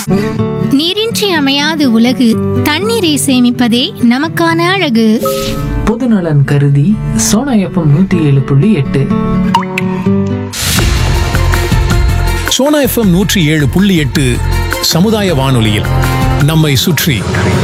நீரின்றி அமையாது உலகு தண்ணீரை சேமிப்பதே நமக்கான அழகு பொதுநலன் கருதி சோனா எஃப்எம் நூத்தி ஏழு புள்ளி எட்டு சோனா எஃப்எம் நூற்றி ஏழு புள்ளி எட்டு சமுதாய வானொலியில் நம்மை சுற்றி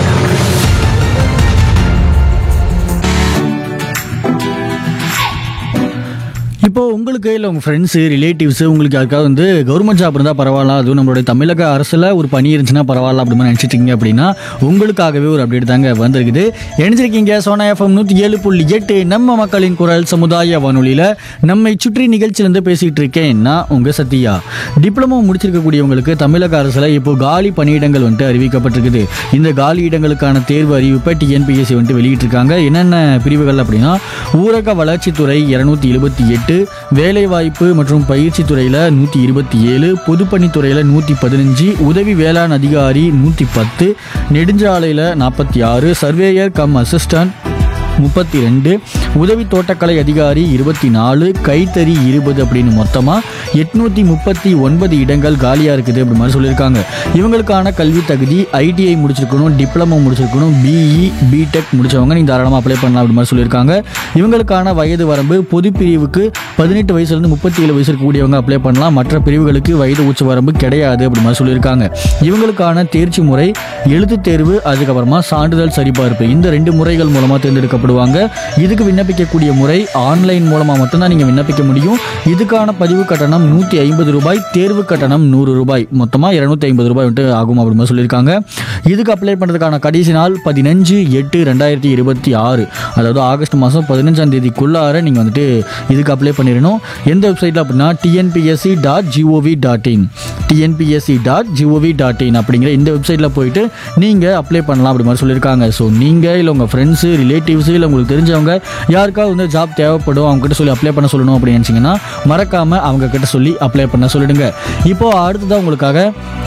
இப்போ உங்களுக்கு இல்லை உங்கள் ஃப்ரெண்ட்ஸு ரிலேட்டிவ்ஸு உங்களுக்கு யாருக்காவது வந்து கவர்மெண்ட் ஜாப் இருந்தால் பரவாயில்ல அதுவும் நம்மளுடைய தமிழக அரசில் ஒரு பணி இருந்துச்சுன்னா பரவாயில்ல அப்படி மாதிரி நினச்சிட்டு இருக்கீங்க அப்படின்னா உங்களுக்காகவே ஒரு அப்டேட் தாங்க வந்திருக்குது இணைஞ்சிருக்கீங்க சோனா எஃப்எம் நூற்றி ஏழு புள்ளி எட்டு நம்ம மக்களின் குரல் சமுதாய வானொலியில் நம்மை சுற்றி நிகழ்ச்சியிலேருந்து பேசிகிட்டு இருக்கேன் நான் உங்கள் சத்யா டிப்ளமோ முடிச்சிருக்கக்கூடியவங்களுக்கு தமிழக அரசில் இப்போ காலி பணியிடங்கள் வந்துட்டு அறிவிக்கப்பட்டிருக்குது இந்த காலி இடங்களுக்கான தேர்வு அறிவிப்பை டிஎன்பிஎஸ்சி வந்துட்டு வெளியிட்டிருக்காங்க என்னென்ன பிரிவுகள் அப்படின்னா ஊரக வளர்ச்சித்துறை இரநூத்தி எழுபத்தி எட்டு வேலைவாய்ப்பு மற்றும் பயிற்சி துறையில் நூற்றி இருபத்தி ஏழு பொதுப்பணித்துறையில் நூற்றி பதினஞ்சு உதவி வேளாண் அதிகாரி நூற்றி பத்து நெடுஞ்சாலையில் நாற்பத்தி ஆறு சர்வேயர் கம் அசிஸ்டன்ட் முப்பத்தி ரெண்டு உதவி தோட்டக்கலை அதிகாரி இருபத்தி நாலு கைத்தறி இருபது அப்படின்னு மொத்தமாக எட்நூற்றி முப்பத்தி ஒன்பது இடங்கள் காலியாக இருக்குது அப்படி மாதிரி சொல்லியிருக்காங்க இவங்களுக்கான கல்வி தகுதி ஐடிஐ முடிச்சிருக்கணும் டிப்ளமோ முடிச்சிருக்கணும் பிஇ பிடெக் முடிச்சவங்க நீங்கள் தாராளமாக அப்ளை பண்ணலாம் அப்படி மாதிரி சொல்லியிருக்காங்க இவங்களுக்கான வயது வரம்பு பொது பிரிவுக்கு பதினெட்டு வயசுலேருந்து முப்பத்தி ஏழு வயசு இருக்கக்கூடியவங்க அப்ளை பண்ணலாம் மற்ற பிரிவுகளுக்கு வயது உச்ச வரம்பு கிடையாது அப்படி மாதிரி சொல்லியிருக்காங்க இவங்களுக்கான தேர்ச்சி முறை எழுத்துத் தேர்வு அதுக்கப்புறமா சான்றிதழ் சரிபார்ப்பு இந்த ரெண்டு முறைகள் மூலமாக தேர்ந்தெடுக்கப்படுவாங்க இதுக்கு விண்ணப்பிக்கக்கூடிய முறை ஆன்லைன் மூலமாக மட்டும்தான் நீங்கள் விண்ணப்பிக்க முடியும் இதுக்கான பதிவு கட்டணம் நூற்றி ஐம்பது ரூபாய் தேர்வு கட்டணம் நூறு ரூபாய் மொத்தமாக இரநூத்தி ஐம்பது ரூபாய் வந்துட்டு ஆகும் அப்படி மாதிரி சொல்லியிருக்காங்க இதுக்கு அப்ளை பண்ணுறதுக்கான கடைசி நாள் பதினஞ்சு எட்டு ரெண்டாயிரத்தி இருபத்தி ஆறு அதாவது ஆகஸ்ட் மாதம் பதினஞ்சாம் தேதிக்குள்ளார நீங்கள் வந்துட்டு இதுக்கு அப்ளை பண்ணிடணும் எந்த வெப்சைட்டில் அப்படின்னா TNPSC dot GOV dot in TNPSC dot GOV dot in அப்படிங்கிற இந்த வெப்சைட்டில் போயிட்டு நீங்கள் அப்ளை பண்ணலாம் அப்படி மாதிரி சொல்லியிருக்காங்க ஸோ நீங்கள் இல்லை உங்கள் ஃப்ரெண்ட்ஸு ரிலேட்டிவ்ஸு இல்லை உங்களுக்கு தெரிஞ்சவங்க யாருக்காவது வந்து ஜாப் தேவைப்படும் அவங்க கிட்ட சொல்லி அப்ளை பண்ண சொல்லணும் அப்படின்னு நினச்சிங்கன்னா மறக்காமல் அவங்க கிட்ட சொல்லி அப்ளை பண்ண சொல்லிடுங்க இப்போ அடுத்ததான் உங்களுக்காக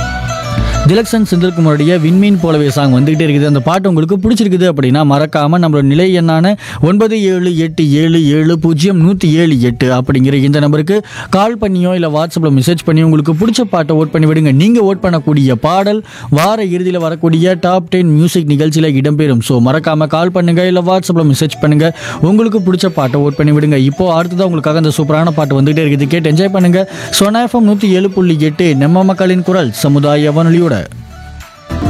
திலக்ஷன் செந்தில்குமாருடைய விண்மீன் போலவே சாங் வந்துகிட்டே இருக்குது அந்த பாட்டு உங்களுக்கு பிடிச்சிருக்குது அப்படின்னா மறக்காம நம்மளோட நிலை எண்ணான ஒன்பது ஏழு எட்டு ஏழு ஏழு பூஜ்ஜியம் நூற்றி ஏழு எட்டு அப்படிங்கிற இந்த நம்பருக்கு கால் பண்ணியோ இல்லை வாட்ஸ்அப்பில் மெசேஜ் பண்ணியோ உங்களுக்கு பிடிச்ச பாட்டை ஓட் பண்ணி விடுங்க நீங்கள் ஓட் பண்ணக்கூடிய பாடல் வார இறுதியில் வரக்கூடிய டாப் டென் மியூசிக் நிகழ்ச்சியில் இடம்பெறும் ஸோ மறக்காம கால் பண்ணுங்க இல்லை வாட்ஸ்அப்பில் மெசேஜ் பண்ணுங்க உங்களுக்கு பிடிச்ச பாட்டை ஓட் பண்ணி விடுங்க இப்போ அடுத்ததான் உங்களுக்காக அந்த சூப்பரான பாட்டு வந்துகிட்டே இருக்குது கேட்டு என்ஜாய் பண்ணுங்க சோனா எஃப்எம் நூற்றி ஏழு புள்ளி எட்டு நம்ம மக்களின் குரல் சமுதாய வானொலியோட